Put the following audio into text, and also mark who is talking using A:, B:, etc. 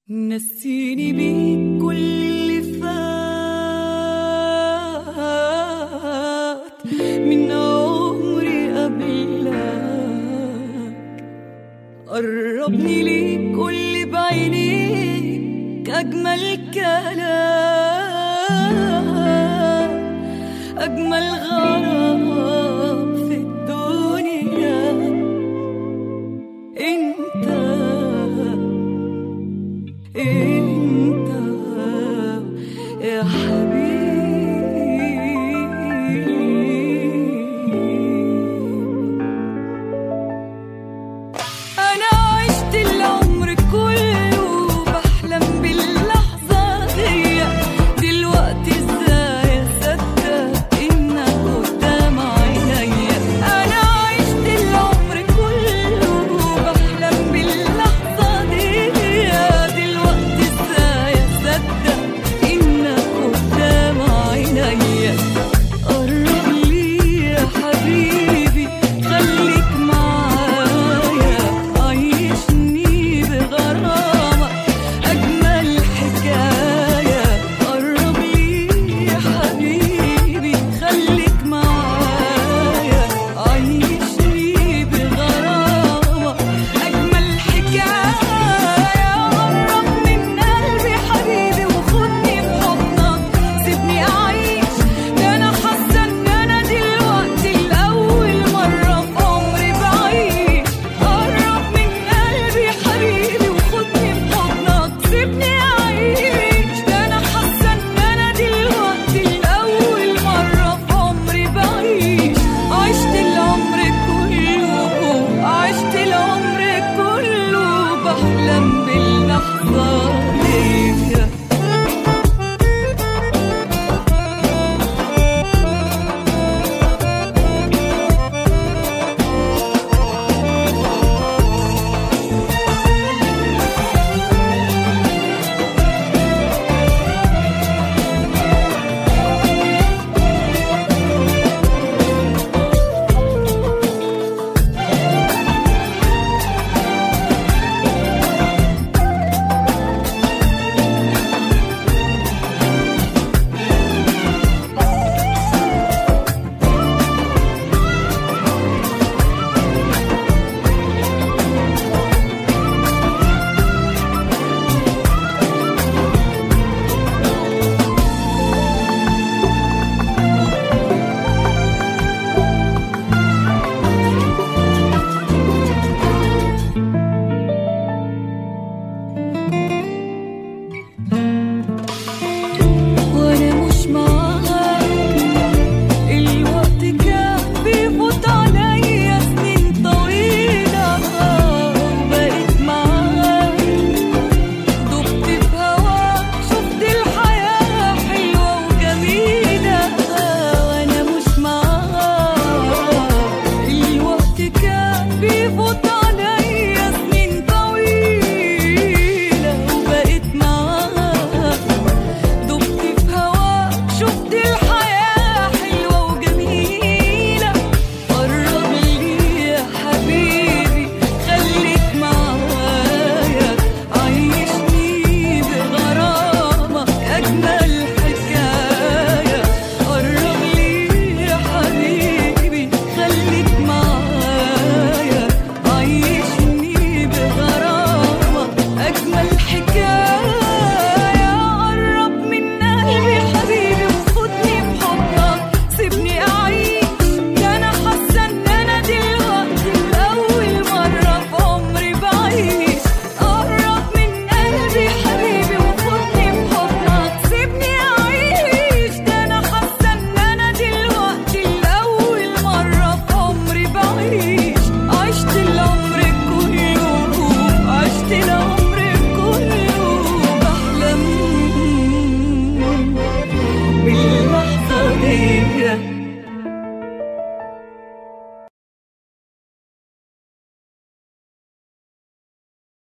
A: نسيني بيك كل اللي فات من عمري قبلك قربني ليك كل بعينيك أجمل كلام أجمل غرام في الدنيا انت انت يا حبيبي أنا عشت العمر كله بحلم باللحظة دي دلوقتي ازاي أصدق إنك قدام عينيا أنا عشت العمر كله بحلم باللحظة دي دلوقتي ازاي أصدق إنك قدام عينيا قرب لي يا حبيبي خليك معايا عيشني بغرامك أجمل حكاية قرب لي يا حبيبي خليك معايا عيشني بغرامك أجمل حكاية قرب من قلبي حبيبي وخدني في حضنك سيبني أعيش ده أنا حاسة إن أنا دلوقتي لأول مرة في عمري بعيش قرب من قلبي حبيبي وخدني في حضنك سيبني أعيش ده أنا حاسة إن أنا دلوقتي لأول مرة في عمري بعيش عشت العمر كله عشت العمر كله بحلم باللحظة